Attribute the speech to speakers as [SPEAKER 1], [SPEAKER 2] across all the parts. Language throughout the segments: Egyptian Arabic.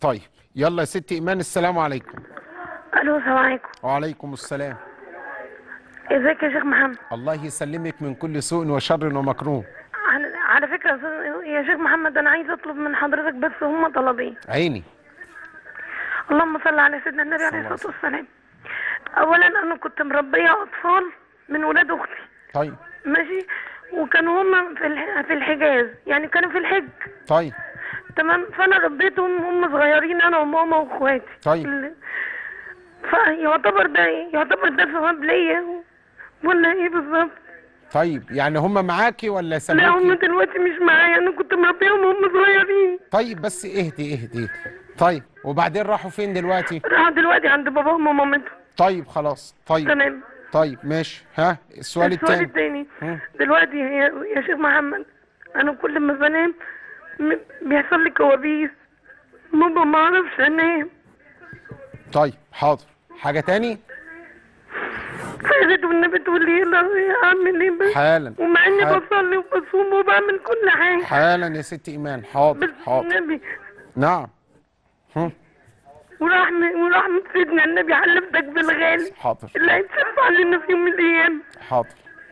[SPEAKER 1] طيب يلا يا ست ايمان السلام عليكم
[SPEAKER 2] الو السلام عليكم
[SPEAKER 1] وعليكم السلام
[SPEAKER 2] ازيك يا شيخ محمد
[SPEAKER 1] الله يسلمك من كل سوء وشر ومكروه
[SPEAKER 2] على, على فكره يا أستاذ- يا شيخ محمد انا عايز اطلب من حضرتك بس هم طلبين
[SPEAKER 1] عيني
[SPEAKER 2] اللهم صل على سيدنا النبي عليه
[SPEAKER 1] الله
[SPEAKER 2] الصلاه والسلام اولا انا كنت مربيه اطفال من ولاد اختي
[SPEAKER 1] طيب
[SPEAKER 2] ماشي وكانوا هم في الح- في الحجاز يعني كانوا في الحج
[SPEAKER 1] طيب
[SPEAKER 2] تمام فانا ربيتهم هم صغيرين انا وماما واخواتي
[SPEAKER 1] طيب.
[SPEAKER 2] ال- فيعتبر ده ايه يعتبر ده ثواب ليا ولا ايه بالظبط
[SPEAKER 1] طيب يعني هم معاكي ولا
[SPEAKER 2] لا هم
[SPEAKER 1] سابوكي
[SPEAKER 2] دلوقتي مش معايا انا كنت مربيهم وهم صغيرين
[SPEAKER 1] طيب بس اهدي اهدي اهدي طيب وبعدين راحوا فين دلوقتي
[SPEAKER 2] راحوا دلوقتي عند باباهم ومامتهم
[SPEAKER 1] طيب خلاص طيب
[SPEAKER 2] تمام
[SPEAKER 1] طيب ماشي ها السؤال
[SPEAKER 2] السؤال
[SPEAKER 1] الثاني
[SPEAKER 2] التاني
[SPEAKER 1] مم.
[SPEAKER 2] دلوقتي يا يا شيخ محمد انا كل ما بنام م- بيحصل لي كوابيس ما ما اعرفش انام
[SPEAKER 1] طيب حاضر حاجة تاني
[SPEAKER 2] فقالت والنبي تقول لي يلا اعمل ايه بس
[SPEAKER 1] حالا
[SPEAKER 2] ومع اني
[SPEAKER 1] حاضر.
[SPEAKER 2] بصلي وبصوم وبعمل كل حاجه
[SPEAKER 1] حالا يا ست ايمان حاضر
[SPEAKER 2] بس
[SPEAKER 1] حاضر
[SPEAKER 2] النبي
[SPEAKER 1] نعم هم.
[SPEAKER 2] ورحمة ورحمة سيدنا النبي حلفتك بالغالي
[SPEAKER 1] حاضر
[SPEAKER 2] اللي هيتشفع لنا في يوم من الايام
[SPEAKER 1] حاضر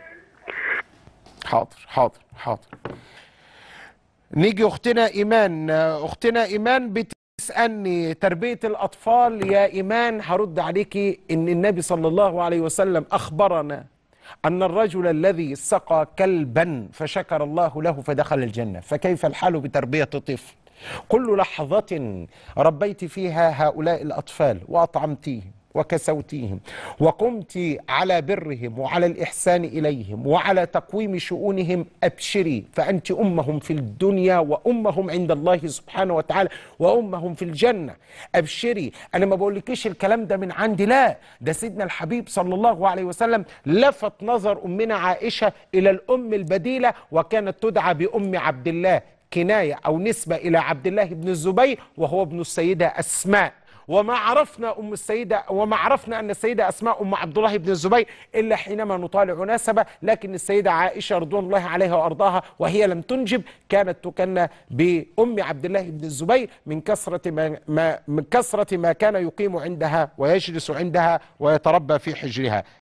[SPEAKER 1] حاضر حاضر حاضر نيجي اختنا ايمان اختنا ايمان بتسالني تربيه الاطفال يا ايمان هرد عليكي ان النبي صلى الله عليه وسلم اخبرنا ان الرجل الذي سقى كلبا فشكر الله له فدخل الجنه فكيف الحال بتربيه طفل كل لحظه ربيت فيها هؤلاء الاطفال واطعمتيهم وكسوتيهم وقمت على برهم وعلى الإحسان إليهم وعلى تقويم شؤونهم أبشري فأنت أمهم في الدنيا وأمهم عند الله سبحانه وتعالى وأمهم في الجنة أبشري أنا ما بقولكيش الكلام ده من عندي لا ده سيدنا الحبيب صلى الله عليه وسلم لفت نظر أمنا عائشة إلى الأم البديلة وكانت تدعى بأم عبد الله كناية أو نسبة إلى عبد الله بن الزبير وهو ابن السيدة أسماء وما عرفنا ام السيده وما عرفنا ان السيده اسماء ام عبد الله بن الزبير الا حينما نطالع نسبه لكن السيده عائشه رضوان الله عليها وارضاها وهي لم تنجب كانت تكنى بام عبد الله بن الزبير من كثره ما, ما من كثره ما كان يقيم عندها ويجلس عندها ويتربى في حجرها